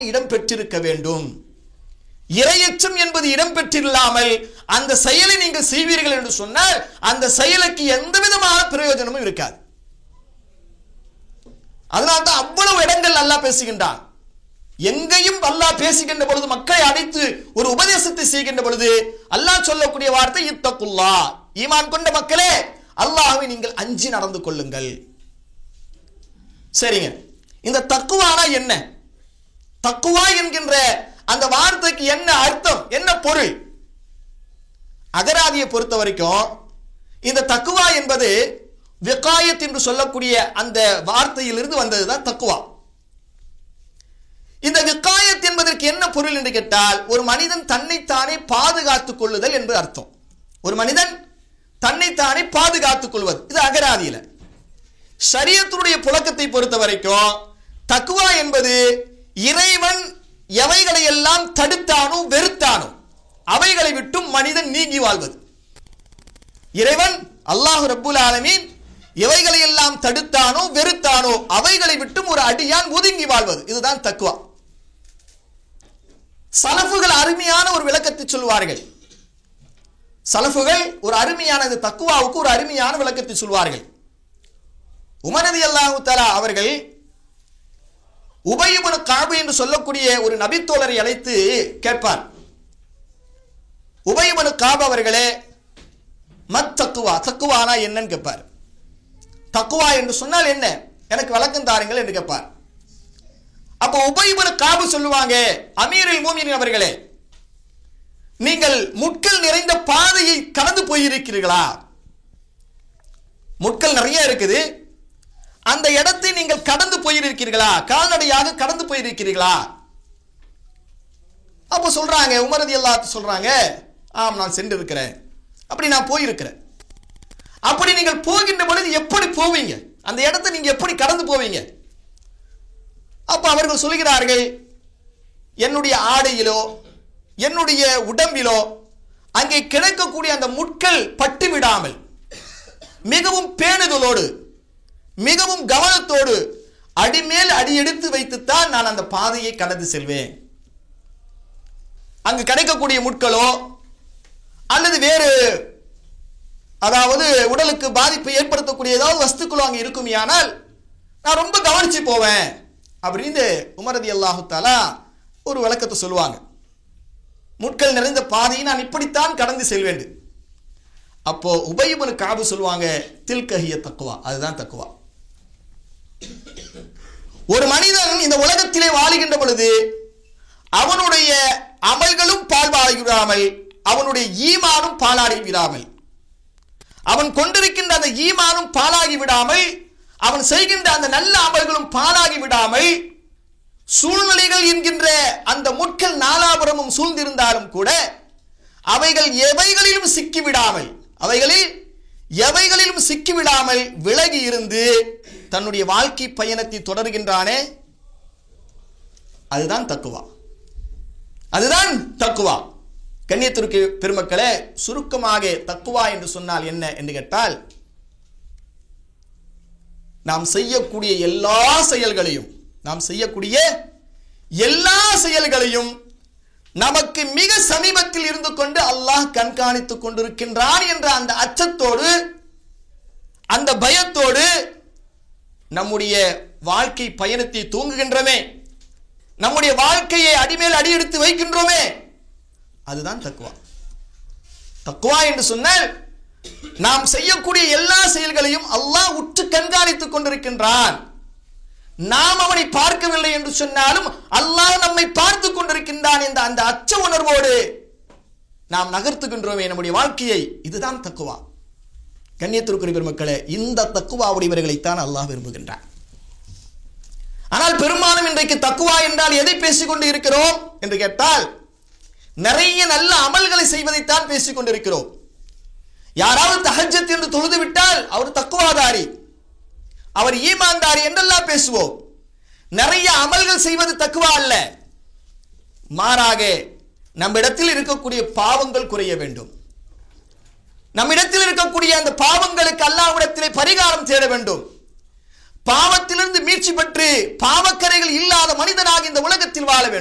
இடம் பெற்றிருக்க வேண்டும் இரையச்சம் என்பது இடம் பெற்றில்லாமல் அந்த செயலை நீங்கள் செய்வீர்கள் என்று சொன்னால் அந்த செயலுக்கு எந்த விதமான பிரயோஜனமும் இருக்காது அதனால தான் அவ்வளவு இடங்கள் அல்லாஹ் பேசுகின்றான் எங்கேயும் அல்லாஹ் பேசுகின்ற பொழுது மக்களை அழைத்து ஒரு உபதேசத்தை செய்கின்ற பொழுது அல்லாஹ் சொல்லக்கூடிய வார்த்தை இத்தக்குல்லா ஈமான் கொண்ட மக்களே அல்லாஹ்வை நீங்கள் அஞ்சி நடந்து கொள்ளுங்கள் சரிங்க இந்த தக்குவானா என்ன தக்குவா என்கின்ற அந்த வார்த்தைக்கு என்ன அர்த்தம் என்ன பொருள் அகராதியை பொறுத்த வரைக்கும் இந்த தக்குவா என்பது விகாயத் என்று சொல்லக்கூடிய அந்த வார்த்தையிலிருந்து வந்ததுதான் தக்குவா இந்த விகாயத் என்பதற்கு என்ன பொருள் என்று கேட்டால் ஒரு மனிதன் தன்னைத்தானே பாதுகாத்துக் கொள்ளுதல் என்று அர்த்தம் ஒரு மனிதன் தன்னைத்தானே பாதுகாத்துக் கொள்வது இது அகராதியில ஷரியத்துடைய புழக்கத்தை பொறுத்த வரைக்கும் தக்குவா என்பது இறைவன் எவைகளை எல்லாம் தடுத்தானோ வெறுத்தானோ அவைகளை விட்டும் மனிதன் நீங்கி வாழ்வது இறைவன் அல்லாஹு ரப்புல் ஆலமீன் எவைகளை எல்லாம் தடுத்தானோ வெறுத்தானோ அவைகளை விட்டும் ஒரு அடியான் ஒதுங்கி வாழ்வது இதுதான் தக்குவா சலஃபுகள் அருமையான ஒரு விளக்கத்தை சொல்வார்கள் சலஃபுகள் ஒரு அருமையான இந்த தக்குவாவுக்கு ஒரு அருமையான விளக்கத்தை சொல்வார்கள் உமரதி அல்லாஹு தலா அவர்கள் உபயபுன காபு என்று சொல்லக்கூடிய ஒரு நபித்தோழரை அழைத்து கேட்பார் உபயபனு காபு அவர்களே மத் தக்குவா தக்குவானா என்னன்னு கேட்பார் தக்குவா என்று சொன்னால் என்ன எனக்கு விளக்கம் தாருங்கள் என்று கேட்பார் அப்போ உபயபனு காபு சொல்லுவாங்க அமீரில் மூமின் அவர்களே நீங்கள் முட்கள் நிறைந்த பாதையை கடந்து போயிருக்கிறீர்களா முட்கள் நிறைய இருக்குது அந்த இடத்தை நீங்கள் கடந்து போயிருக்கிறீர்களா கால்நடையாக கடந்து போயிருக்கிறீர்களா அப்போ சொல்றாங்க உமரதி அல்லா சொல்றாங்க ஆம் நான் சென்று இருக்கிறேன் அப்படி நான் போயிருக்கிறேன் அப்படி நீங்கள் போகின்ற பொழுது எப்படி போவீங்க அந்த இடத்தை நீங்க எப்படி கடந்து போவீங்க அப்ப அவர்கள் சொல்கிறார்கள் என்னுடைய ஆடையிலோ என்னுடைய உடம்பிலோ அங்கே கிடைக்கக்கூடிய அந்த முட்கள் பட்டு விடாமல் மிகவும் பேணுதலோடு மிகவும் கவனத்தோடு அடிமேல் அடி எடுத்து வைத்துத்தான் நான் அந்த பாதையை கடந்து செல்வேன் அங்கு கிடைக்கக்கூடிய முட்களோ அல்லது வேறு அதாவது உடலுக்கு பாதிப்பை ஏற்படுத்தக்கூடிய ஏதாவது வஸ்துக்களோ அங்கே இருக்குமையானால் நான் ரொம்ப கவனிச்சு போவேன் அப்படின்னு உமரதி அல்லாஹு தாலா ஒரு விளக்கத்தை சொல்லுவாங்க முட்கள் நிறைந்த பாதையை நான் இப்படித்தான் கடந்து செல்வேன் அப்போ உபயபனு காபு சொல்லுவாங்க தில்கஹிய தக்குவா அதுதான் தக்குவா ஒரு மனிதன் இந்த உலகத்திலே வாழுகின்ற பொழுது அவனுடைய அமல்களும் பால்வாடி விடாமல் அவனுடைய ஈமானும் பாலாடி விடாமல் அவன் கொண்டிருக்கின்ற அந்த ஈமானும் பாலாகி விடாமல் அவன் செய்கின்ற அந்த நல்ல அமல்களும் பாலாகி விடாமல் சூழ்நிலைகள் என்கின்ற அந்த முட்கள் நாலாபுரமும் சூழ்ந்திருந்தாலும் கூட அவைகள் எவைகளிலும் சிக்கிவிடாமல் அவைகளில் எவைகளிலும் சிக்கிவிடாமல் விலகி இருந்து தன்னுடைய வாழ்க்கை பயணத்தை தொடர்கின்றானே அதுதான் தக்குவா அதுதான் தக்குவா கண்ணியத்திற்கு பெருமக்களே சுருக்கமாக தக்குவா என்று சொன்னால் என்ன என்று கேட்டால் நாம் செய்யக்கூடிய எல்லா செயல்களையும் நாம் செய்யக்கூடிய எல்லா செயல்களையும் நமக்கு மிக சமீபத்தில் இருந்து கொண்டு அல்லாஹ் கண்காணித்துக் கொண்டிருக்கின்றான் என்ற அந்த அச்சத்தோடு அந்த பயத்தோடு நம்முடைய வாழ்க்கை பயணத்தை தூங்குகின்றமே நம்முடைய வாழ்க்கையை அடிமேல் அடி எடுத்து வைக்கின்றோமே அதுதான் தக்குவா தக்குவா என்று சொன்னால் நாம் செய்யக்கூடிய எல்லா செயல்களையும் அல்லாஹ் உற்று கண்காணித்துக் கொண்டிருக்கின்றான் நாம் அவனை பார்க்கவில்லை என்று சொன்னாலும் அல்லாஹ் நம்மை பார்த்து கொண்டிருக்கின்றான் என்ற அந்த அச்ச உணர்வோடு நாம் நகர்த்துகின்றோமே நம்முடைய வாழ்க்கையை இதுதான் தக்குவா கண்ணியத்திற்குரிய பெருமக்களே இந்த தக்குவா உடையவர்களைத்தான் அல்லாஹ் விரும்புகின்றான் ஆனால் பெரும்பாலும் இன்றைக்கு தக்குவா என்றால் எதை பேசிக்கொண்டு இருக்கிறோம் என்று கேட்டால் நிறைய நல்ல அமல்களை செய்வதைத்தான் பேசிக் கொண்டிருக்கிறோம் யாராவது தஹஜத் என்று தொழுது விட்டால் அவர் தக்குவாதாரி அவர் ஈமான்தாரி என்றெல்லாம் பேசுவோம் நிறைய அமல்கள் செய்வது தக்குவா அல்ல மாறாக நம்மிடத்தில் இருக்கக்கூடிய பாவங்கள் குறைய வேண்டும் நம்மிடத்தில் இருக்கக்கூடிய அந்த பாவங்களுக்கு அல்லாவிடத்திலே பரிகாரம் தேட வேண்டும் பாவத்திலிருந்து மீட்சி பெற்று பாவக்கரைகள் இல்லாத மனிதனாக இந்த உலகத்தில் வாழ வேண்டும்